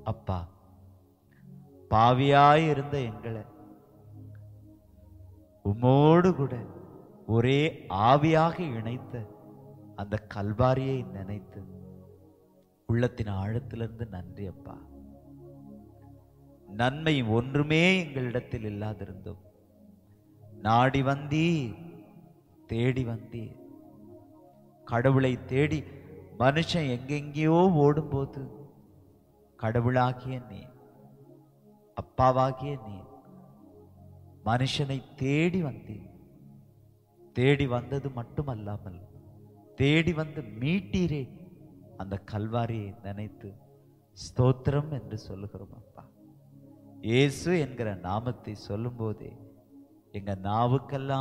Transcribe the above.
அப்பா பாவியாய் இருந்த எங்களை உம்மோடு கூட ஒரே ஆவியாக இணைத்த அந்த கல்வாரியை நினைத்து உள்ளத்தின் ஆழத்திலிருந்து நன்றி அப்பா நன்மை ஒன்றுமே எங்களிடத்தில் இல்லாதிருந்தோம் நாடி வந்தீர் தேடி வந்தீர் கடவுளை தேடி மனுஷன் எங்கெங்கேயோ ஓடும்போது கடவுளாகிய நீ அப்பாவாகிய நீ மனுஷனை தேடி வந்தீர் தேடி வந்தது மட்டுமல்லாமல் தேடி வந்து மீட்டீரே அந்த கல்வாரியை நினைத்து ஸ்தோத்திரம் என்று சொல்லுகிறோம் அப்பா இயேசு என்கிற நாமத்தை சொல்லும்போதே எங்க நாவுக்கெல்லாம்